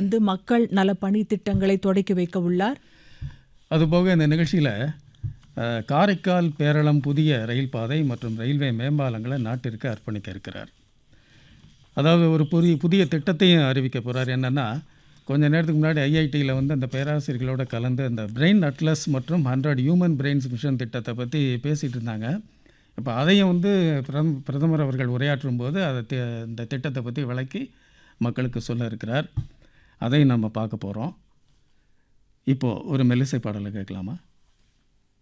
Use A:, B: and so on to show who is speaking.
A: கலந்து மக்கள் நலப்பணி திட்டங்களை தொடக்கி வைக்க உள்ளார்
B: அதுபோக இந்த நிகழ்ச்சியில் அஹ், காரைக்கால் பேரளம் புதிய ரயில் பாதை மற்றும் ரயில்வே மேம்பாலங்களை நாட்டிற்கு அர்ப்பணிக்க இருக்கிறார் அதாவது ஒரு புதிய புதிய திட்டத்தையும் அறிவிக்க போகிறார் என்னென்னா கொஞ்ச நேரத்துக்கு முன்னாடி ஐஐடியில் வந்து அந்த பேராசிரியர்களோட கலந்து அந்த பிரெயின் அட்லஸ் மற்றும் ஹண்ட்ரட் ஹியூமன் பிரெயின்ஸ் மிஷன் திட்டத்தை பற்றி பேசிகிட்டு இருந்தாங்க இப்போ அதையும் வந்து பிரதம் பிரதமர் அவர்கள் உரையாற்றும் போது அதை தி- இந்த திட்டத்தை பற்றி விளக்கி மக்களுக்கு சொல்ல இருக்கிறார் அதையும் நம்ம பார்க்க போகிறோம் இப்போது ஒரு மெல்லிசை பாடலை கேட்கலாமா